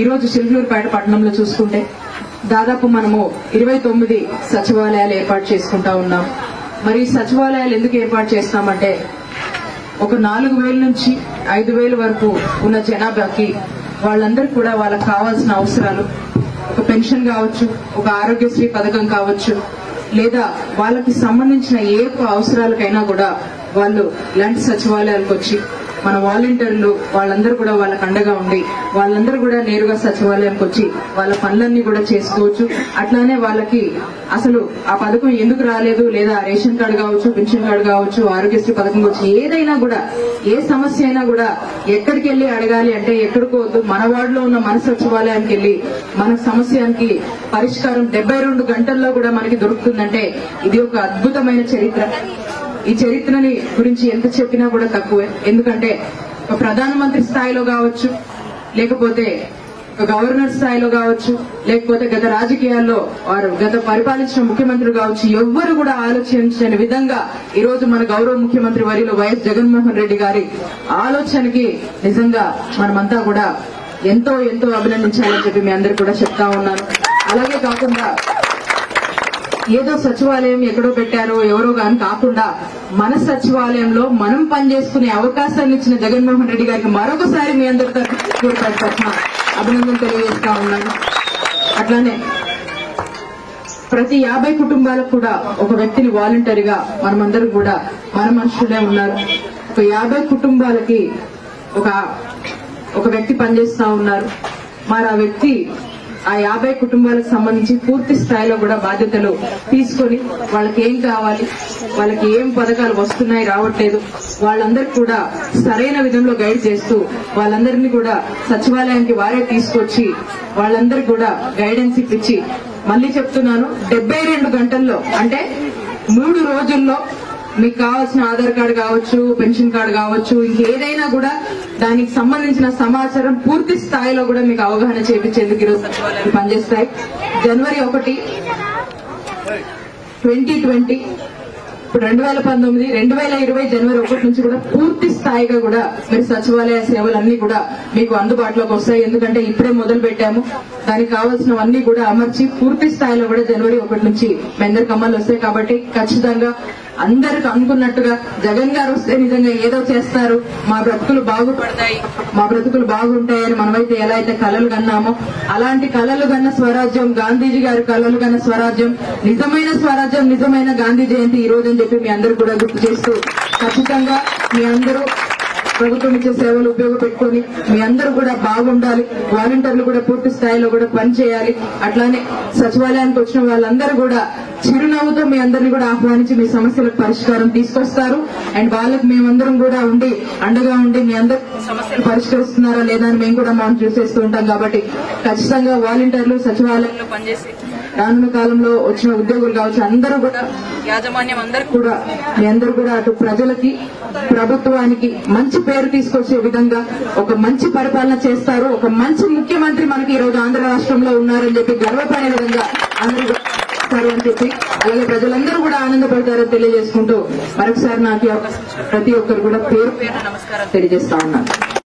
ఈ రోజు చిలుకూరుపేట పట్టణంలో చూసుకుంటే దాదాపు మనము ఇరవై తొమ్మిది సచివాలయాలు ఏర్పాటు చేసుకుంటా ఉన్నాం మరి ఈ సచివాలయాలు ఎందుకు ఏర్పాటు చేస్తామంటే ఒక నాలుగు వేల నుంచి ఐదు వేల వరకు ఉన్న జనాభాకి వాళ్ళందరికీ కూడా వాళ్ళకి కావాల్సిన అవసరాలు ఒక పెన్షన్ కావచ్చు ఒక ఆరోగ్యశ్రీ పథకం కావచ్చు లేదా వాళ్ళకి సంబంధించిన ఏ ఒక్క అవసరాలకైనా కూడా వాళ్ళు ఇలాంటి సచివాలయాలకు వచ్చి మన వాలంటీర్లు వాళ్ళందరూ కూడా వాళ్ళకి అండగా ఉండి వాళ్ళందరూ కూడా నేరుగా సచివాలయంకి వచ్చి వాళ్ళ పనులన్నీ కూడా చేసుకోవచ్చు అట్లానే వాళ్ళకి అసలు ఆ పథకం ఎందుకు రాలేదు లేదా రేషన్ కార్డు కావచ్చు పెన్షన్ కార్డు కావచ్చు ఆరోగ్యశ్రీ పథకం కావచ్చు ఏదైనా కూడా ఏ సమస్య అయినా కూడా ఎక్కడికి వెళ్ళి అడగాలి అంటే ఎక్కడికి వద్దు మన వార్డులో ఉన్న మన సచివాలయానికి వెళ్ళి మన సమస్యానికి పరిష్కారం డెబ్బై రెండు గంటల్లో కూడా మనకి దొరుకుతుందంటే ఇది ఒక అద్భుతమైన చరిత్ర ఈ చరిత్రని గురించి ఎంత చెప్పినా కూడా తక్కువే ఎందుకంటే ఒక ప్రధానమంత్రి స్థాయిలో కావచ్చు లేకపోతే ఒక గవర్నర్ స్థాయిలో కావచ్చు లేకపోతే గత రాజకీయాల్లో వారు గత పరిపాలించిన ముఖ్యమంత్రులు కావచ్చు ఎవ్వరు కూడా ఆలోచించని విధంగా ఈ రోజు మన గౌరవ ముఖ్యమంత్రి వరిలో వైఎస్ జగన్మోహన్ రెడ్డి గారి ఆలోచనకి నిజంగా మనమంతా కూడా ఎంతో ఎంతో అభినందించాలని చెప్పి మీ అందరు కూడా చెప్తా ఉన్నాను అలాగే కాకుండా ఏదో సచివాలయం ఎక్కడో పెట్టారో ఎవరో గాని కాకుండా మన సచివాలయంలో మనం పనిచేసుకునే అవకాశాన్ని ఇచ్చిన జగన్మోహన్ రెడ్డి గారికి మరొకసారి మీ అందరి తరఫున తరఫున అభినందన తెలియజేస్తా ఉన్నాను అట్లానే ప్రతి యాభై కుటుంబాలకు కూడా ఒక వ్యక్తిని వాలంటరీగా మనమందరం కూడా మన మనుషులే ఉన్నారు ఒక యాభై కుటుంబాలకి ఒక ఒక వ్యక్తి పనిచేస్తా ఉన్నారు మరి ఆ వ్యక్తి ఆ యాభై కుటుంబాలకు సంబంధించి పూర్తి స్థాయిలో కూడా బాధ్యతలు తీసుకొని వాళ్ళకి ఏం కావాలి వాళ్ళకి ఏం పథకాలు వస్తున్నాయి రావట్లేదు వాళ్ళందరికీ కూడా సరైన విధంలో గైడ్ చేస్తూ వాళ్ళందరినీ కూడా సచివాలయానికి వారే తీసుకొచ్చి వాళ్ళందరికీ కూడా గైడెన్స్ ఇప్పించి మళ్ళీ చెప్తున్నాను డెబ్బై రెండు గంటల్లో అంటే మూడు రోజుల్లో మీకు కావాల్సిన ఆధార్ కార్డు కావచ్చు పెన్షన్ కార్డు కావచ్చు ఇంకేదైనా కూడా దానికి సంబంధించిన సమాచారం పూర్తి స్థాయిలో కూడా మీకు అవగాహన చేపించేందుకు ఈరోజు సచివాలయాలు పనిచేస్తాయి జనవరి ఒకటి ట్వంటీ ట్వంటీ ఇప్పుడు రెండు వేల పంతొమ్మిది రెండు వేల ఇరవై జనవరి ఒకటి నుంచి కూడా పూర్తి స్థాయిగా కూడా మీరు సచివాలయ సేవలన్నీ కూడా మీకు అందుబాటులోకి వస్తాయి ఎందుకంటే ఇప్పుడే మొదలు పెట్టాము దానికి కావాల్సినవన్నీ కూడా అమర్చి పూర్తి స్థాయిలో కూడా జనవరి ఒకటి నుంచి మీ అందరికి అమలు వస్తాయి కాబట్టి ఖచ్చితంగా అందరికి అనుకున్నట్టుగా జగన్ గారు వస్తే నిజంగా ఏదో చేస్తారు మా బ్రతుకులు బాగుపడతాయి మా బ్రతుకులు బాగుంటాయని మనమైతే ఎలా అయితే కలలు కన్నామో అలాంటి కలలు కన్న స్వరాజ్యం గాంధీజీ గారి కలలు కన్న స్వరాజ్యం నిజమైన స్వరాజ్యం నిజమైన గాంధీ జయంతి ఈ రోజు అని చెప్పి మీ అందరూ కూడా గుర్తు చేస్తూ ఖచ్చితంగా మీ అందరూ ప్రభుత్వం ఇచ్చే సేవలు ఉపయోగపెట్టుకొని మీ అందరూ కూడా బాగుండాలి వాలంటీర్లు కూడా పూర్తి స్థాయిలో కూడా పనిచేయాలి అట్లానే సచివాలయానికి వచ్చిన వాళ్ళందరూ కూడా చిరునవ్వుతో మీ అందరినీ కూడా ఆహ్వానించి మీ సమస్యలకు పరిష్కారం తీసుకొస్తారు అండ్ వాళ్ళకి మేమందరం కూడా ఉండి అండగా ఉండి మీ అందరు సమస్యలు పరిష్కరిస్తున్నారా లేదా అని మేము కూడా మనం చూసేస్తూ ఉంటాం కాబట్టి ఖచ్చితంగా వాలంటీర్లు సచివాలయంలో పనిచేసి రానున్న కాలంలో వచ్చిన ఉద్యోగులు కావచ్చు అందరూ కూడా యాజమాన్యం అందరూ కూడా మీ అందరూ కూడా అటు ప్రజలకి ప్రభుత్వానికి మంచి పేరు తీసుకొచ్చే విధంగా ఒక మంచి పరిపాలన చేస్తారు ఒక మంచి ముఖ్యమంత్రి మనకి ఈ రోజు ఆంధ్ర రాష్ట్రంలో ఉన్నారని చెప్పి గర్వపడే విధంగా అందరూ కూడా చేస్తారు అని చెప్పి అలాగే ప్రజలందరూ కూడా ఆనందపడతారని తెలియజేసుకుంటూ మరొకసారి నాకు ఈ అవకాశం ఇచ్చిన ప్రతి ఒక్కరు కూడా పేరు పేరు నమస్కారం తెలియజేస్తా ఉన్నాను